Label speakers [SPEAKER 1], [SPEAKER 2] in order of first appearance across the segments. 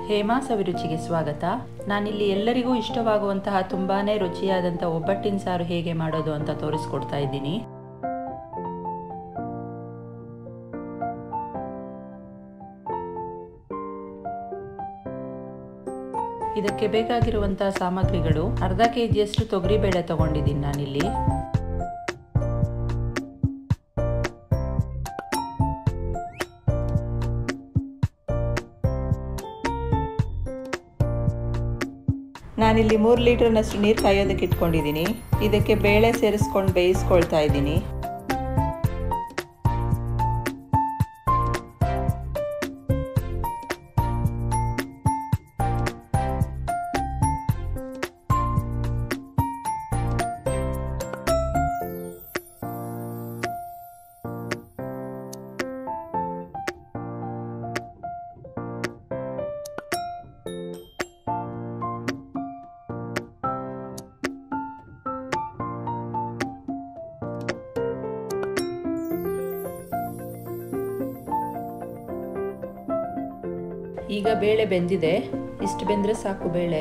[SPEAKER 1] ಹೇಮಾ ಸವಿರುಚಿಗೆ ಸ್ವಾಗತ ನಾನಿಲ್ಲಿ ಎಲ್ಲರಿಗೂ ಇಷ್ಟವಾಗುವಂತಹ ತುಂಬಾನೇ ರುಚಿಯಾದಂಥ ಒಬ್ಬಟ್ಟಿನ ಸಾರು ಹೇಗೆ ಮಾಡೋದು ಅಂತ ತೋರಿಸ್ಕೊಡ್ತಾ ಇದ್ದೀನಿ ಇದಕ್ಕೆ ಬೇಕಾಗಿರುವಂತಹ ಸಾಮಗ್ರಿಗಳು ಅರ್ಧ ಕೆ ಜಿಯಷ್ಟು ತೊಗರಿಬೇಳೆ ತಗೊಂಡಿದ್ದೀನಿ ನಾನಿಲ್ಲಿ ನಾನಿಲ್ಲಿ ಮೂರು ಲೀಟರ್ನಷ್ಟು ನೀರು ಕಾಯೋದಕ್ಕೆ ಇಟ್ಕೊಂಡಿದ್ದೀನಿ ಇದಕ್ಕೆ ಬೇಳೆ ಸೇರಿಸ್ಕೊಂಡು ಬೇಯಿಸ್ಕೊಳ್ತಾ ಇದ್ದೀನಿ ಈಗ ಬೇಳೆ ಬೆಂದಿದೆ ಇಷ್ಟು ಬೆಂದರೆ ಸಾಕು ಬೇಳೆ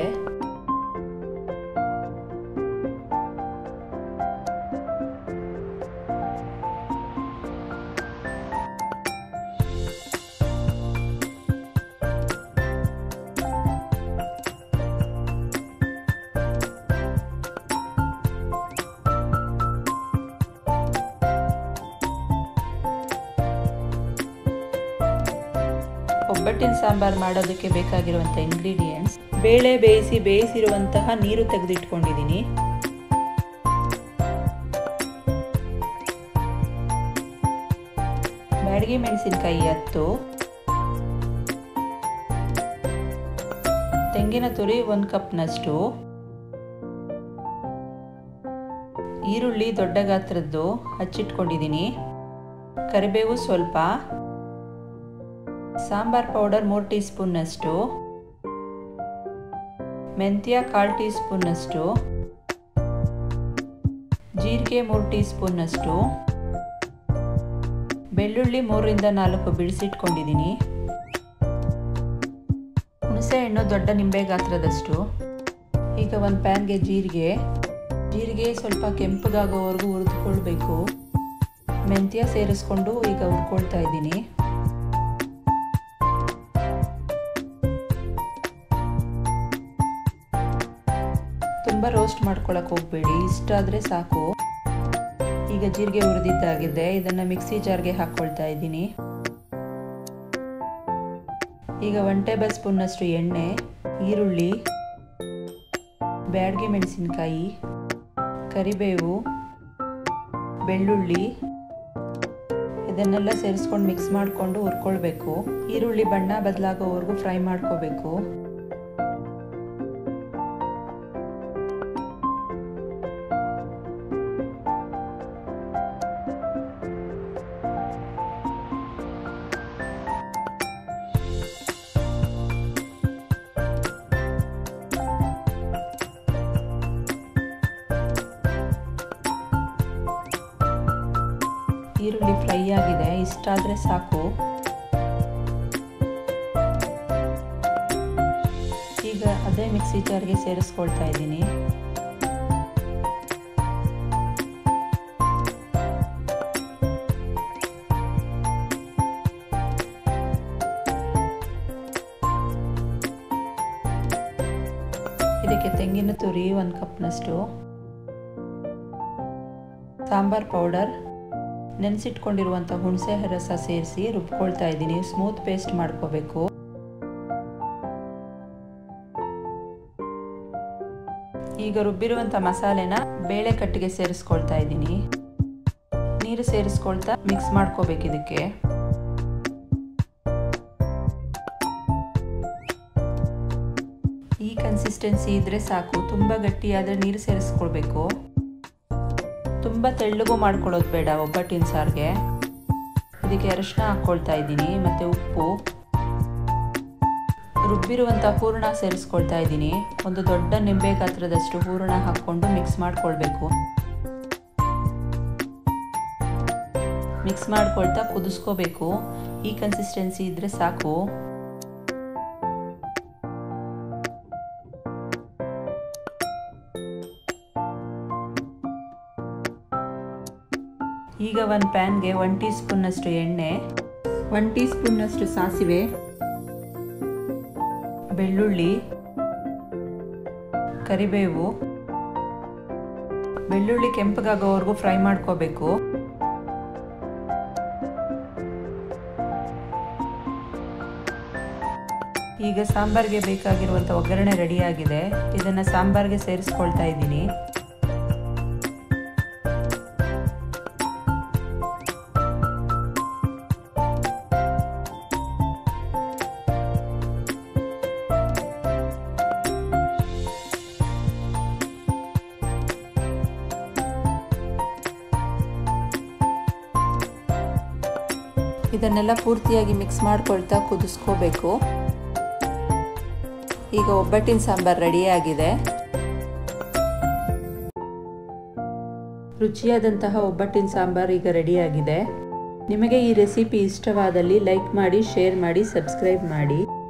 [SPEAKER 1] ಒಬ್ಬಟ್ಟಿನ ಸಾಂಬಾರು ಮಾಡೋದಕ್ಕೆ ಬೇಕಾಗಿರುವಂಥ ಇಂಗ್ರೀಡಿಯೆಂಟ್ಸ್ ಬೇಳೆ ಬೇಯಿಸಿ ಬೇಯಿಸಿರುವಂತಹ ನೀರು ತೆಗೆದಿಟ್ಕೊಂಡಿದ್ದೀನಿ ಬ್ಯಾಡಗಿ ಮೆಣಸಿನಕಾಯಿ ಹತ್ತು ತೆಂಗಿನ ತುರಿ ಒಂದು ಕಪ್ನಷ್ಟು ಈರುಳ್ಳಿ ದೊಡ್ಡ ಗಾತ್ರದ್ದು ಹಚ್ಚಿಟ್ಕೊಂಡಿದ್ದೀನಿ ಕರಿಬೇವು ಸ್ವಲ್ಪ ಸಾಂಬಾರ್ ಪೌಡರ್ ಮೂರು ಟೀ ಸ್ಪೂನ್ನಷ್ಟು ಮೆಂತ್ಯ ಕಾಲು ಟೀ ಸ್ಪೂನ್ನಷ್ಟು ಜೀರಿಗೆ ಮೂರು ಟೀ ಸ್ಪೂನ್ನಷ್ಟು ಬೆಳ್ಳುಳ್ಳಿ ಮೂರರಿಂದ ನಾಲ್ಕು ಬಿಡಿಸಿಟ್ಕೊಂಡಿದ್ದೀನಿ ಹುಣಸೆ ಹಣ್ಣು ದೊಡ್ಡ ನಿಂಬೆ ಗಾತ್ರದಷ್ಟು ಈಗ ಒಂದು ಪ್ಯಾನ್ಗೆ ಜೀರಿಗೆ ಜೀರಿಗೆ ಸ್ವಲ್ಪ ಕೆಂಪಗಾಗೋವರೆಗೂ ಹುರಿದುಕೊಳ್ಬೇಕು ಮೆಂತ್ಯ ಸೇರಿಸ್ಕೊಂಡು ಈಗ ಹುರ್ಕೊಳ್ತಾ ಇದ್ದೀನಿ ತುಂಬ ರೋಸ್ಟ್ ಮಾಡ್ಕೊಳಕ್ಕೆ ಹೋಗಬೇಡಿ ಇಷ್ಟ ಆದರೆ ಸಾಕು ಈಗ ಜೀರಿಗೆ ಹುರಿದಿದ್ದಾಗಿದೆ ಇದನ್ನು ಮಿಕ್ಸಿ ಜಾರ್ಗೆ ಹಾಕ್ಕೊಳ್ತಾ ಇದ್ದೀನಿ ಈಗ ಒನ್ ಟೇಬಲ್ ಸ್ಪೂನ್ನಷ್ಟು ಎಣ್ಣೆ ಈರುಳ್ಳಿ ಬ್ಯಾಡಗಿ ಮೆಣಸಿನಕಾಯಿ ಕರಿಬೇವು ಬೆಳ್ಳುಳ್ಳಿ ಇದನ್ನೆಲ್ಲ ಸೇರಿಸ್ಕೊಂಡು ಮಿಕ್ಸ್ ಮಾಡಿಕೊಂಡು ಹುರ್ಕೊಳ್ಬೇಕು ಈರುಳ್ಳಿ ಬಣ್ಣ ಬದಲಾಗೋವರೆಗೂ ಫ್ರೈ ಮಾಡ್ಕೋಬೇಕು ಈರುಳ್ಳಿ ಫ್ರೈ ಆಗಿದೆ ಇಷ್ಟಾದರೆ ಸಾಕು ಈಗ ಅದೇ ಮಿಕ್ಸಿ ಜಾರ್ಗೆ ಸೇರಿಸ್ಕೊಳ್ತಾ ಇದ್ದೀನಿ ಇದಕ್ಕೆ ತೆಂಗಿನ ತುರಿ ಒಂದು ಕಪ್ನಷ್ಟು ಸಾಂಬಾರ್ ಪೌಡರ್ ನೆನೆಸಿಟ್ಕೊಂಡಿರುವಂಥ ಹುಣಸೆ ರಸ ಸೇರಿಸಿ ರುಬ್ಕೊಳ್ತಾ ಇದ್ದೀನಿ ಸ್ಮೂತ್ ಪೇಸ್ಟ್ ಮಾಡ್ಕೋಬೇಕು ಈಗ ರುಬ್ಬಿರುವಂಥ ಮಸಾಲೆನ ಬೇಳೆ ಕಟ್ಟಿಗೆ ಸೇರಿಸ್ಕೊಳ್ತಾ ಇದ್ದೀನಿ ನೀರು ಸೇರಿಸ್ಕೊಳ್ತಾ ಮಿಕ್ಸ್ ಮಾಡ್ಕೋಬೇಕು ಇದಕ್ಕೆ ಈ ಕನ್ಸಿಸ್ಟೆನ್ಸಿ ಇದ್ರೆ ಸಾಕು ತುಂಬ ಗಟ್ಟಿಯಾದರೆ ನೀರು ಸೇರಿಸ್ಕೊಳ್ಬೇಕು ತುಂಬ ತೆಳ್ಳಗೂ ಮಾಡ್ಕೊಳ್ಳೋದು ಬೇಡ ಒಬ್ಬಟ್ಟಿನ ಸಾರಿಗೆ ಇದಕ್ಕೆ ಅರಿಶಿನ ಹಾಕ್ಕೊಳ್ತಾ ಇದ್ದೀನಿ ಮತ್ತು ಉಪ್ಪು ರುಬ್ಬಿರುವಂಥ ಹೂರಣ ಸೇರಿಸ್ಕೊಳ್ತಾ ಇದ್ದೀನಿ ಒಂದು ದೊಡ್ಡ ನಿಂಬೆ ಗಾತ್ರದಷ್ಟು ಹೂರಣ ಹಾಕ್ಕೊಂಡು ಮಿಕ್ಸ್ ಮಾಡ್ಕೊಳ್ಬೇಕು ಮಿಕ್ಸ್ ಮಾಡ್ಕೊಳ್ತಾ ಕುದಿಸ್ಕೋಬೇಕು ಈ ಕನ್ಸಿಸ್ಟೆನ್ಸಿ ಇದ್ದರೆ ಸಾಕು ಈಗ ಒಂದು ಪ್ಯಾನ್ಗೆ ಒನ್ ಟೀ ಸ್ಪೂನ್ನಷ್ಟು ಎಣ್ಣೆ ಒನ್ ಟೀ ಸ್ಪೂನ್ನಷ್ಟು ಸಾಸಿವೆ ಬೆಳ್ಳುಳ್ಳಿ ಕರಿಬೇವು ಬೆಳ್ಳುಳ್ಳಿ ಕೆಂಪಗಾಗೋವರೆಗೂ ಫ್ರೈ ಮಾಡ್ಕೋಬೇಕು ಈಗ ಸಾಂಬಾರ್ಗೆ ಬೇಕಾಗಿರುವಂಥ ಒಗ್ಗರಣೆ ರೆಡಿಯಾಗಿದೆ ಇದನ್ನು ಸಾಂಬಾರ್ಗೆ ಸೇರಿಸ್ಕೊಳ್ತಾ ಇದ್ದೀನಿ ಇದನ್ನೆಲ್ಲ ಪೂರ್ತಿಯಾಗಿ ಮಿಕ್ಸ್ ಮಾಡ್ಕೊಳ್ತಾ ಕುದಿಸ್ಕೋಬೇಕು ಈಗ ಒಬ್ಬಟ್ಟಿನ ಸಾಂಬಾರು ರೆಡಿಯಾಗಿದೆ ರುಚಿಯಾದಂತಹ ಒಬ್ಬಟ್ಟಿನ ಸಾಂಬಾರು ಈಗ ರೆಡಿಯಾಗಿದೆ ನಿಮಗೆ ಈ ರೆಸಿಪಿ ಇಷ್ಟವಾದಲ್ಲಿ ಲೈಕ್ ಮಾಡಿ ಶೇರ್ ಮಾಡಿ ಸಬ್ಸ್ಕ್ರೈಬ್ ಮಾಡಿ